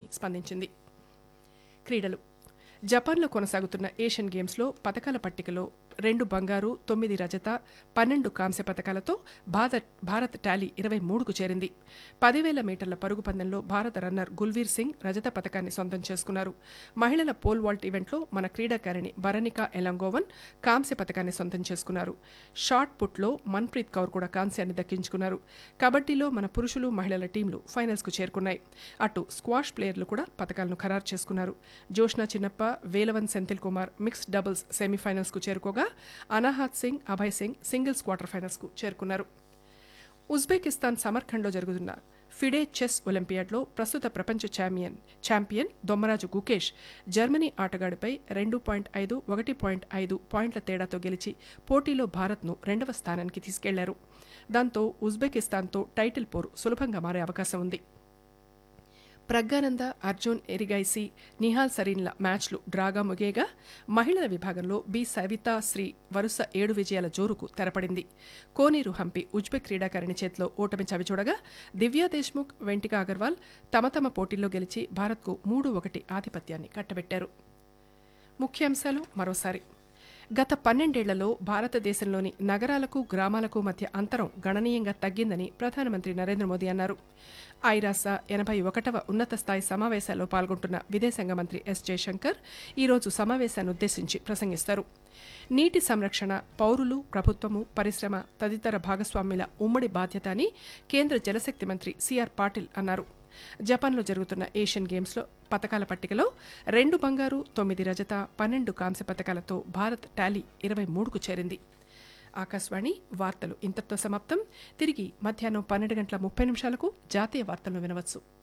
స్పందించింది క్రీడలు జపాన్లో కొనసాగుతున్న ఏషియన్ గేమ్స్లో పథకాల పట్టికలో రెండు బంగారు తొమ్మిది రజత పన్నెండు కాంస్య పథకాలతో భారత్ భారత్ టాలీ ఇరవై మూడుకు చేరింది పదివేల మీటర్ల పరుగు పందెంలో భారత రన్నర్ గుల్వీర్ సింగ్ రజత పథకాన్ని సొంతం చేసుకున్నారు మహిళల పోల్ వాల్ట్ ఈవెంట్లో మన క్రీడాకారిణి భరణిక ఎలంగోవన్ కాంస్య పథకాన్ని సొంతం చేసుకున్నారు షార్ట్ పుట్లో మన్ప్రీత్ కౌర్ కూడా కాంస్యాన్ని దక్కించుకున్నారు కబడ్డీలో మన పురుషులు మహిళల టీంలు ఫైనల్స్కు చేరుకున్నాయి అటు స్క్వాష్ ప్లేయర్లు కూడా పథకాలను ఖరారు చేసుకున్నారు జోష్నా చిన్నప్ప వేలవన్ సెంథిల్ కుమార్ మిక్స్డ్ డబుల్స్ సెమీఫైనల్స్కు చేరుకోగా అనాహత్ సింగ్ అభయ్ సింగ్ సింగిల్స్ క్వార్టర్ ఫైనల్స్కు చేరుకున్నారు ఉజ్బెకిస్తాన్ సమర్ఖండ్లో జరుగుతున్న ఫిడే చెస్ ఒలింపియాడ్లో ప్రస్తుత ప్రపంచ champion champion Dommaraju Gukesh Germany ఆటగాడిపై రెండు పాయింట్ ఐదు ఒకటి పాయింట్ ఐదు పాయింట్ల తేడాతో గెలిచి పోటీలో భారత్ను రెండవ స్థానానికి తీసుకెళ్లారు దాంతో ఉజ్బెకిస్తాన్తో టైటిల్ పోరు సులభంగా మారే అవకాశం ఉంది ప్రజ్ఞానంద అర్జున్ ఎరిగైసి నిహాల్ సరీన్ల మ్యాచ్లు డ్రాగా ముగియగా మహిళల విభాగంలో బి సవితా శ్రీ వరుస ఏడు విజయాల జోరుకు తెరపడింది కోనేరు హంపి ఉజ్బెక్ క్రీడాకారిణి చేతిలో ఓటమి చవిచూడగా దివ్యా దేశ్ముఖ్ వెంటిక అగర్వాల్ తమ తమ పోటీల్లో గెలిచి భారత్కు మూడు ఒకటి ఆధిపత్యాన్ని కట్టబెట్టారు ముఖ్యాంశాలు మరోసారి గత పన్నెండేళ్లలో భారతదేశంలోని నగరాలకు గ్రామాలకు మధ్య అంతరం గణనీయంగా తగ్గిందని ప్రధానమంత్రి నరేంద్ర మోదీ అన్నారు ఐరాస ఎనభై ఒకటవ ఉన్నత స్థాయి సమావేశాల్లో పాల్గొంటున్న విదేశాంగ మంత్రి ఎస్ జయశంకర్ ఈరోజు సమావేశాన్ని ఉద్దేశించి ప్రసంగిస్తారు నీటి సంరక్షణ పౌరులు ప్రభుత్వము పరిశ్రమ తదితర భాగస్వామ్యుల ఉమ్మడి బాధ్యత అని కేంద్ర జలశక్తి మంత్రి సిఆర్ పాటిల్ అన్నారు జపాన్లో జరుగుతున్న ఏషియన్ గేమ్స్లో పథకాల పట్టికలో రెండు బంగారు తొమ్మిది రజత పన్నెండు కాంస్య పథకాలతో భారత్ టాలీ ఇరవై మూడుకు చేరింది ఆకాశవాణి వార్తలు ఇంతటితో సమాప్తం తిరిగి మధ్యాహ్నం పన్నెండు గంటల ముప్పై నిమిషాలకు జాతీయ వార్తలను వినవచ్చు